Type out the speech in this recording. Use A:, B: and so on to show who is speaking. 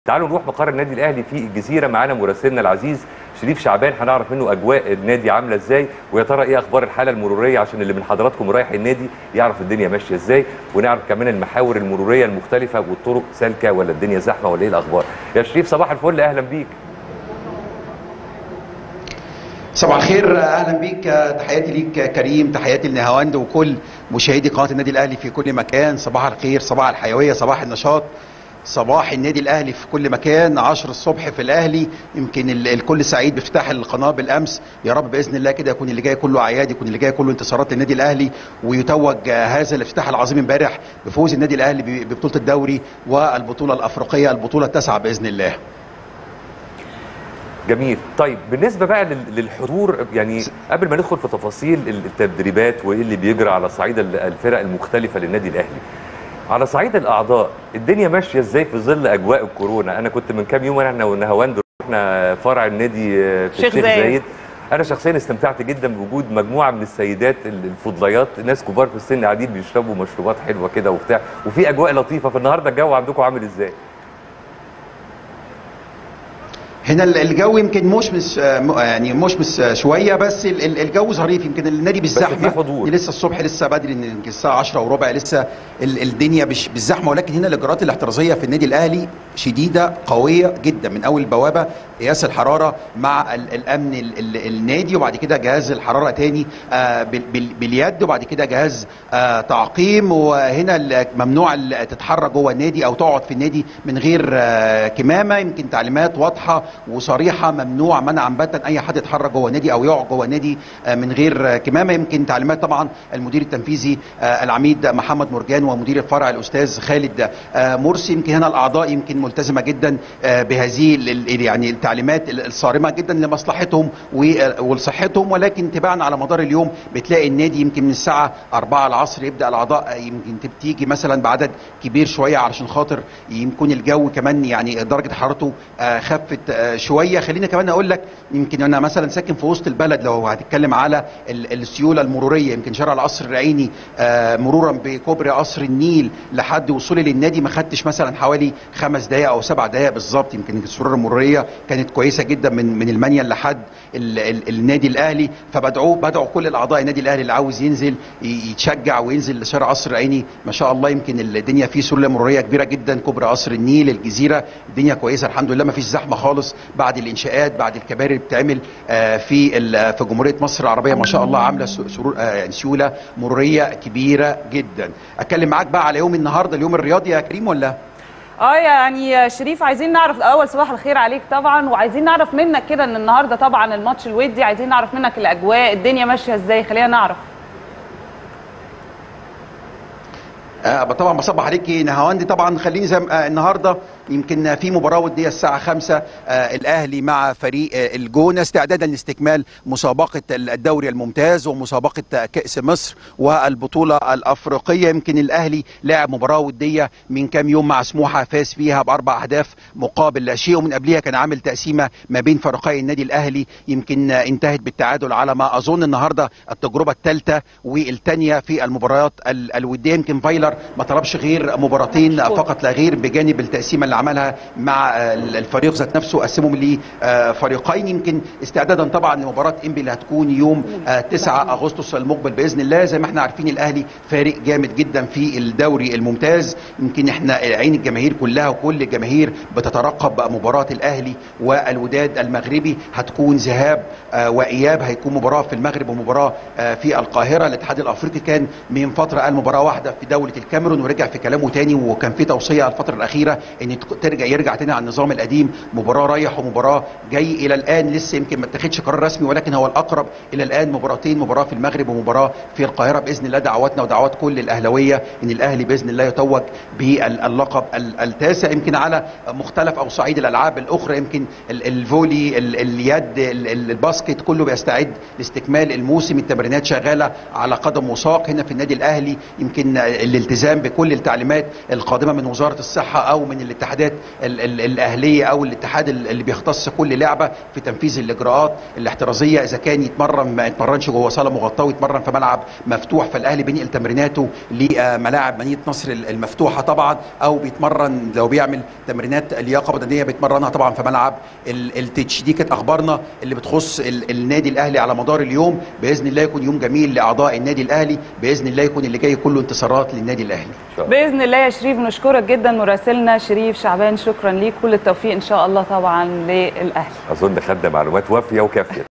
A: تعالوا نروح مقر النادي الاهلي في الجزيره معانا مراسلنا العزيز شريف شعبان هنعرف منه اجواء النادي عامله ازاي ويا ترى ايه اخبار الحاله المروريه عشان اللي من حضراتكم رايح النادي يعرف الدنيا ماشيه ازاي ونعرف كمان المحاور المروريه المختلفه والطرق سالكه ولا الدنيا زحمه ولا ايه الاخبار يا شريف صباح الفل اهلا بيك
B: صباح الخير اهلا بيك تحياتي ليك كريم تحياتي لنهاوند وكل مشاهدي قناه النادي الاهلي في كل مكان صباح الخير صباح الحيويه صباح النشاط صباح النادي الاهلي في كل مكان 10 الصبح في الاهلي يمكن الكل سعيد بافتتاح القناه بالامس يا رب باذن الله كده يكون اللي جاي كله اعياد يكون اللي جاي كله انتصارات للنادي الاهلي ويتوج هذا الافتتاح العظيم امبارح بفوز النادي الاهلي ببطوله الدوري والبطوله الافريقيه البطوله التاسعه باذن الله
A: جميل طيب بالنسبه بقى للحضور يعني قبل ما ندخل في تفاصيل التدريبات وايه اللي بيجرى على صعيد الفرق المختلفه للنادي الاهلي على صعيد الاعضاء الدنيا ماشيه ازاي في ظل اجواء الكورونا انا كنت من كام يوم احنا ونهاوند رحنا فرع النادي في
C: شيخ
A: الشيخ
C: زايد.
A: زايد انا شخصيا استمتعت جدا بوجود مجموعه من السيدات الفضليات ناس كبار في السن قاعدين بيشربوا مشروبات حلوه كده وبتاع وفي اجواء لطيفه فالنهارده الجو عندكم عامل ازاي
B: هنا الجو يمكن مشمس يعني مشمس شويه بس ال- ال- الجو ظريف يمكن النادي بالزحمه
A: في حضور.
B: لسه الصبح لسه بدري إن يمكن الساعه 10 وربع لسه ال- الدنيا مش بالزحمه ولكن هنا الاجراءات الاحترازيه في النادي الاهلي شديده قويه جدا من اول البوابه قياس الحراره مع ال- الامن ال- ال- النادي وبعد كده جهاز الحراره تاني آه، بال- بال- باليد وبعد كده جهاز آه، تعقيم وهنا ال- ممنوع ال- تتحرك جوه النادي او تقعد في النادي من غير آه، كمامه يمكن تعليمات واضحه وصريحه ممنوع منعا باتا اي حد يتحرك جوه النادي او يقعد جوه النادي آه، من غير آه، كمامه يمكن تعليمات طبعا المدير التنفيذي آه، العميد محمد مرجان ومدير الفرع الاستاذ خالد آه، مرسي يمكن هنا الاعضاء يمكن ملتزمه جدا آه، بهذه ال- ال- يعني التعليمات الصارمه جدا لمصلحتهم و- ولصحتهم ولكن تباعا على مدار اليوم بتلاقي النادي يمكن من الساعه 4 العصر يبدا الاعضاء يمكن تيجي مثلا بعدد كبير شويه علشان خاطر يكون الجو كمان يعني درجه حرارته آه، خفت آه، شويه خليني كمان اقول لك يمكن انا مثلا ساكن في وسط البلد لو هتتكلم على ال- السيوله المروريه يمكن شارع القصر العيني آه، مرورا بكوبري قصر النيل لحد وصولي للنادي ما خدتش مثلا حوالي خمس دقائق او سبع دقائق بالظبط يمكن السرور المروريه كانت كويسه جدا من من المنيل لحد ال ال النادي الاهلي فبدعو بدعو كل الاعضاء النادي الاهلي اللي عاوز ينزل ي- يتشجع وينزل لشارع قصر العيني ما شاء الله يمكن الدنيا فيه سله مروريه كبيره جدا كوبري قصر النيل الجزيره الدنيا كويسه الحمد لله ما فيش زحمه خالص بعد الانشاءات بعد الكباري اللي بتتعمل آه، في ال- في جمهوريه مصر العربيه ما شاء الله عامله س- سرور آه، يعني سيوله مروريه كبيره جدا اتكلم معاك بقى على يوم النهارده اليوم الرياضي يا كريم ولا
C: اه يعني يا شريف عايزين نعرف الاول صباح الخير عليك طبعا وعايزين نعرف منك كده ان النهارده طبعا الماتش الودي عايزين نعرف منك الاجواء الدنيا ماشيه ازاي خلينا نعرف
B: آه طبعا بصبح عليكي نهاوندي طبعا خليني زي ما- آه النهارده يمكن في مباراه وديه الساعه 5 آه الاهلي مع فريق آه الجونه استعدادا لاستكمال مسابقه الدوري الممتاز ومسابقه آه كاس مصر والبطوله الافريقيه يمكن الاهلي لعب مباراه وديه من كام يوم مع سموحه فاز فيها باربع اهداف مقابل لا شيء ومن قبلها كان عامل تقسيمه ما بين فريقي النادي الاهلي يمكن آه انتهت بالتعادل على ما اظن النهارده التجربه الثالثه والثانيه في المباريات ال- الوديه يمكن فايلر ما طلبش غير مباراتين فقط لا غير بجانب التقسيمه اللي عملها مع آه، الفريق ذات نفسه قسمهم لفريقين يمكن استعدادا طبعا لمباراه انبي اللي هتكون يوم آه، 9 اغسطس المقبل باذن الله زي ما احنا عارفين الاهلي فارق جامد جدا في الدوري الممتاز يمكن احنا عين الجماهير كلها وكل الجماهير بتترقب مباراه الاهلي والوداد المغربي هتكون ذهاب آه، واياب هيكون مباراه في المغرب ومباراه آه، في القاهره الاتحاد الافريقي كان من فتره قال مباراه واحده في دوله الكاميرون ورجع في كلامه تاني وكان في توصيه الفتره الاخيره ان تك- ترجع يرجع تاني على النظام القديم مباراه رايح ومباراه جاي الى الان لسه يمكن ما اتخذش قرار رسمي ولكن هو الاقرب الى الان مباراتين مباراه في المغرب ومباراه في القاهره باذن الله دعواتنا ودعوات كل الاهلاويه ان الاهلي باذن الله يتوج باللقب ال- التاسع يمكن على مختلف او صعيد الالعاب الاخرى يمكن ال- الفولي ال- اليد ال- ال- الباسكت كله بيستعد لاستكمال الموسم التمرينات شغاله على قدم وساق هنا في النادي الاهلي يمكن الالتزام الالتزام بكل التعليمات القادمه من وزاره الصحه او من الاتحادات ال- ال- الاهليه او الاتحاد ال- اللي بيختص كل لعبه في تنفيذ الاجراءات الاحترازيه اذا كان يتمرن ما يتمرنش جوه صاله مغطاه ويتمرن في ملعب مفتوح فالاهلي بينقل تمريناته لملاعب مدينه نصر ال- المفتوحه طبعا او بيتمرن لو بيعمل تمرينات لياقه بدنيه بيتمرنها طبعا في ملعب ال- التتش دي كانت اخبارنا اللي بتخص ال- النادي الاهلي على مدار اليوم باذن الله يكون يوم جميل لاعضاء النادي الاهلي باذن الله يكون اللي جاي كله انتصارات للنادي الاهلي
C: باذن الله يا شريف نشكرك جدا مراسلنا شريف شعبان شكرا ليك كل التوفيق ان شاء الله طبعا للاهلي
A: اظن خدنا معلومات وافيه وكافيه